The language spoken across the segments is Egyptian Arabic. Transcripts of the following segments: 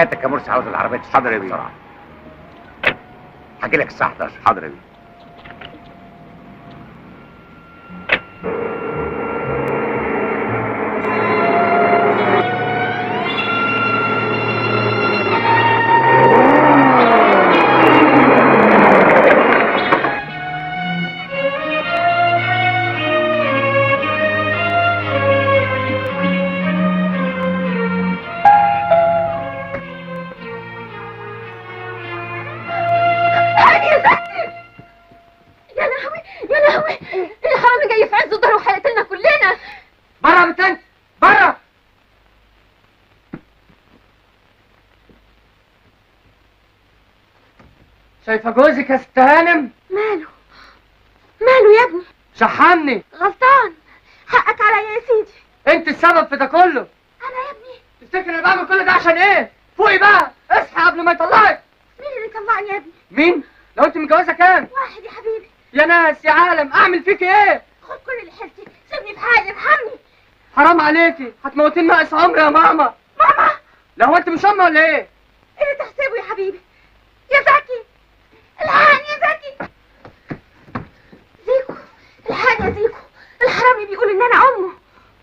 حياتك يا مرسي عاوز العربيه حاضر يا بيه. بسرعه هاجي لك الساعه 11 حاضر يا بيه هاني يا زكي يا لهوي يا لهوي الحرامي جاي في عز الظهر وهيقتلنا كلنا بره بنت انت بره شايفه جوزك يا ست هانم ماله ماله يا ابني شحمني غلطان حقك عليا يا سيدي انت السبب في ده كله انا يا ابني تفتكر انا بعمل كل ده عشان ايه فوقي بقى اصحى قبل ما يطلعك مين اللي طلعني يا ابني مين لو انت متجوزه كام واحد يا حبيبي يا ناس يا عالم اعمل فيك ايه خد كل اللي حيلتي سيبني في حالي ارحمني حرام عليكي هتموتيني ناقص عمري يا ماما ماما لا هو انت مش امي ولا ايه اللي تحسبه يا حبيبي يا زكي الحقني يا زكي زيكو الحقني يا زيكو الحرامي بيقول ان انا امه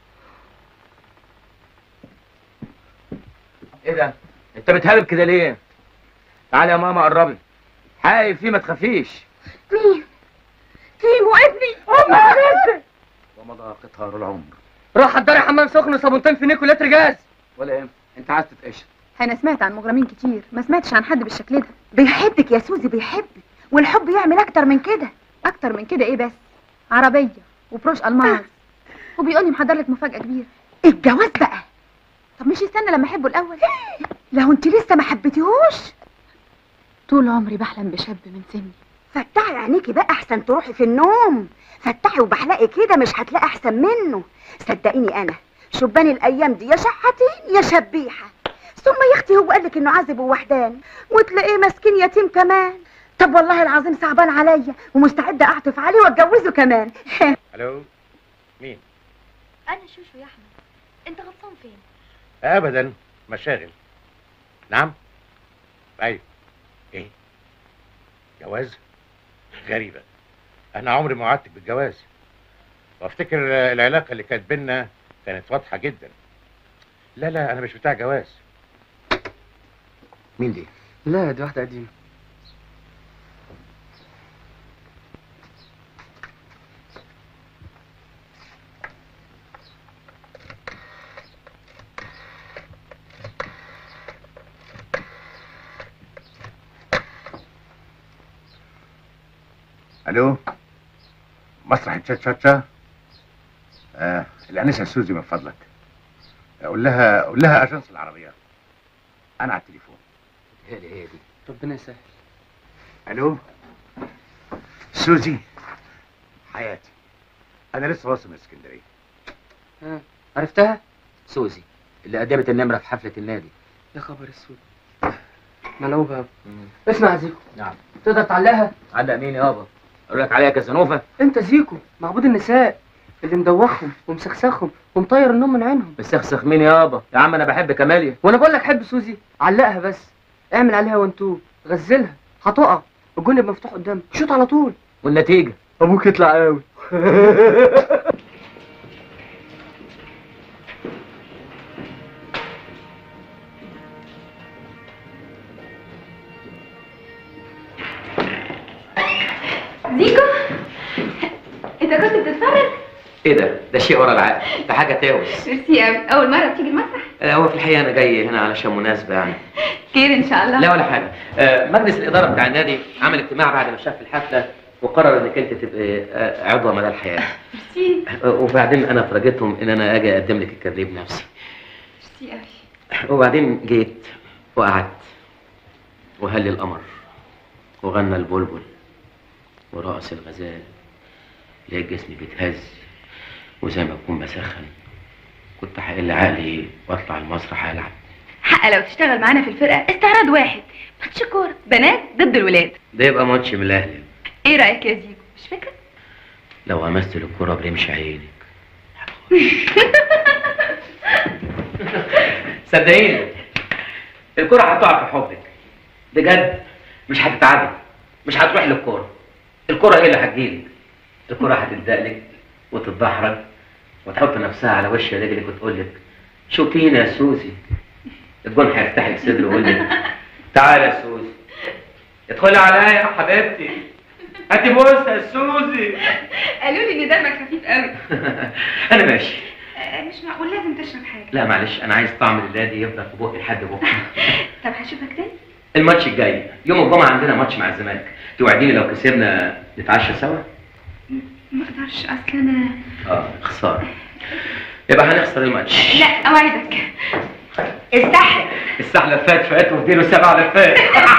ايه ده انت بتهرب كده ليه تعالى يا ماما قربي حقي فيه ما تخافيش مين كيمو ابني امي حبيبتي ومضى قطار العمر روح حضري حمام سخن وصابونتين في نيكو لتر جاز ولا ايه انت عايز تتقشر انا سمعت عن مجرمين كتير ما سمعتش عن حد بالشكل ده بيحبك يا سوزي بيحبك والحب يعمل اكتر من كده اكتر من كده ايه بس عربيه وبروش الماس وبيقول لي محضر لك مفاجاه كبيره الجواز بقى طب مش يستنى لما احبه الاول لو انت لسه ما حبيتيهوش طول عمري بحلم بشاب من سني فتحي عينيكي بقى احسن تروحي في النوم فتحي وبحلقي كده مش هتلاقي احسن منه صدقيني انا شبان الايام دي يا شحاتين يا شبيحه ثم يا اختي هو قال لك انه عازب ووحدان وتلاقيه مسكين يتيم كمان طب والله العظيم صعبان عليا ومستعده اعطف عليه واتجوزه كمان الو مين انا شوشو يا احمد انت غلطان فين ابدا مشاغل نعم ايوه ايه جواز غريبة انا عمري ما وعدتك بالجواز وافتكر آه، العلاقة اللي كانت بينا كانت واضحة جدا لا لا انا مش بتاع جواز مين دي لا دي واحده قديمه الو مسرح تشاتشاتشا آه الانسه سوزي من فضلك قول لها قول لها اجنس العربيات انا على التليفون هي دي هي دي ربنا يسهل الو سوزي حياتي انا لسه واصل من اسكندريه ها عرفتها سوزي اللي قدمت النمره في حفله النادي يا خبر اسود ملعوبه أوي. اسمع يا زيكو نعم تقدر تعلقها علق مين يابا اقول لك عليها كازانوفا انت زيكو معبود النساء اللي مدوخهم ومسخسخهم ومطير النوم من عينهم مسخسخ مين يابا يا عم انا بحب كماليا وانا بقول لك حب سوزي علقها بس اعمل عليها وانتو غزلها هتقع الجون يبقى مفتوح قدامك شوط على طول والنتيجه ابوك يطلع قوي زيكو انت كنت بتتفرج ايه ده ده شيء ورا العقل ده حاجه تاوس ميرسي قوي اول مره بتيجي المسرح آه، هو في الحقيقه انا جاي هنا علشان مناسبه يعني خير ان شاء الله لا ولا حاجه آه، مجلس الاداره بتاع النادي عمل اجتماع بعد ما شاف الحفله وقرر انك انت تبقي آه، عضوه مدى الحياه ميرسي آه، وبعدين انا فرجتهم ان انا اجي اقدم لك الكارنيه بنفسي ميرسي قوي وبعدين جيت وقعدت وهل القمر وغنى البلبل ورقص الغزال لقيت جسمي بيتهز وزي ما اكون بسخن كنت هقل عقلي واطلع المسرح العب حق لو تشتغل معانا في الفرقه استعراض واحد ماتش كوره بنات ضد الولاد ده يبقى ماتش من الاهلي ايه رايك يا زيكو مش فكره لو غمست الكرة برمش عينك صدقيني الكرة هتقع في حبك بجد مش هتتعبي مش هتروح للكرة الكرة هي اللي هتجيلك الكرة هتلزقلك وتتدحرج وتحط نفسها على وش رجلك وتقول لك شوفينا يا سوزي الجون هيفتح لك صدره ويقول لك تعالى يا سوزي ادخلي عليا يا حبيبتي هاتي بوسه يا سوزي قالوا لي ان دمك خفيف قوي انا ماشي مش معقول لازم تشرب حاجه لا معلش انا عايز طعم اللادي يفضل في بقي لحد بكره طب هشوفك تاني الماتش الجاي يوم الجمعه عندنا ماتش مع الزمالك توعديني لو كسبنا نتعشى سوا ما اقدرش اصل انا اه خساره يبقى هنخسر الماتش لا اوعدك استحلف السحله فات فات واديله سبع لفات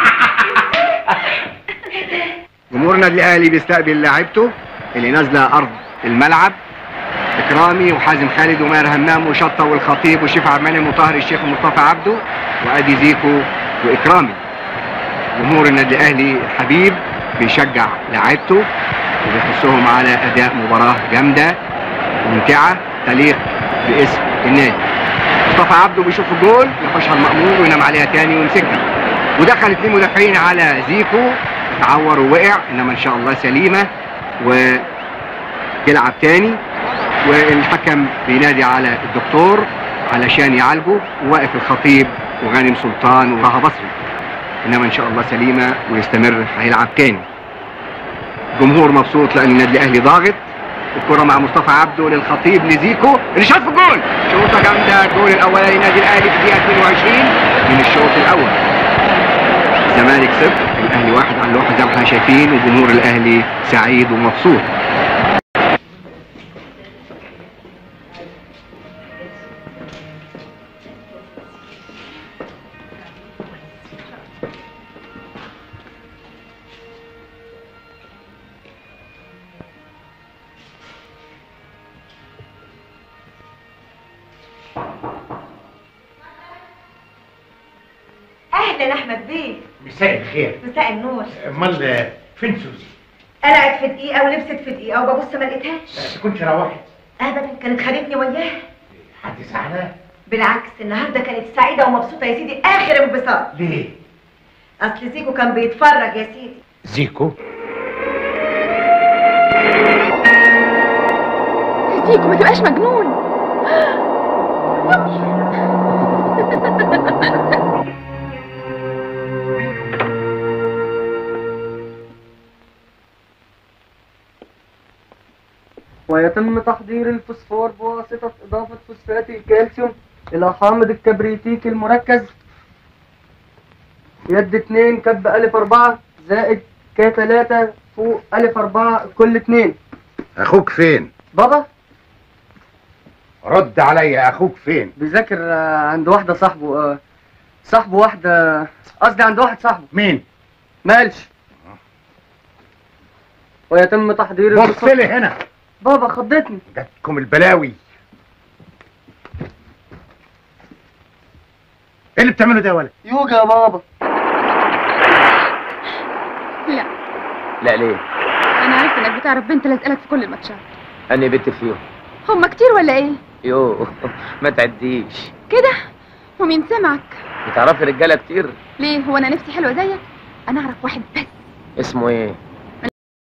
جمهور النادي الاهلي بيستقبل لاعيبته اللي نازله ارض الملعب اكرامي وحازم خالد وماهر همام وشطه والخطيب وشيف عبد المنعم وطاهر الشيخ ومصطفى عبده وادي زيكو واكرامي جمهور النادي الاهلي الحبيب بيشجع لاعيبته وبيحثهم على اداء مباراه جامده ممتعه تليق باسم النادي مصطفى عبده بيشوف الجول يخشها المأمور وينام عليها تاني ويمسكها ودخل اثنين مدافعين على زيكو اتعور ووقع انما ان شاء الله سليمه ويلعب تاني والحكم بينادي على الدكتور علشان يعالجه وواقف الخطيب وغانم سلطان وطه بصري انما ان شاء الله سليمه ويستمر هيلعب تاني جمهور مبسوط لان النادي الاهلي ضاغط الكرة مع مصطفى عبده للخطيب لزيكو اللي شاط في الجول شوطة جامدة الجول الأولاني للنادي الأهلي في الدقيقة 22 من الشوط الأول الزمالك صفر الأهلي واحد على اللوحة زي ما احنا شايفين وجمهور الأهلي سعيد ومبسوط اهلا احمد بيه مساء الخير مساء النور امال فين سوزي؟ قلعت في دقيقه ولبست في دقيقه وببص ما لقيتهاش تكونش روحت ابدا كانت خانتني وياها حد زعلان بالعكس النهارده كانت سعيده ومبسوطه يا سيدي اخر انبساط ليه؟ اصل زيكو كان بيتفرج يا سيدي زيكو زيكو ما تبقاش مجنون ويتم تحضير الفوسفور بواسطة إضافة فوسفات الكالسيوم إلى حامض الكبريتيك المركز يد اتنين كب ألف أربعة زائد ك تلاتة فوق ألف أربعة كل اتنين اخوك فين بابا رد عليا اخوك فين بيذاكر آه، عند واحدة صاحبه آه، صاحبه واحدة قصدي عند واحد صاحبه مين مالش ويتم تحضير بص الفوسفور لي هنا بابا خضتني جاتكم البلاوي ايه اللي بتعمله ده يا ولد يوجا يا بابا لا لا ليه؟ انا عرفت انك بتعرف بنت لازقلك في كل الماتشات أني بنت فيهم هما كتير ولا ايه يو ما تعديش كده ومين سمعك بتعرفي رجالة كتير ليه هو انا نفسي حلوه زيك انا اعرف واحد بس اسمه ايه؟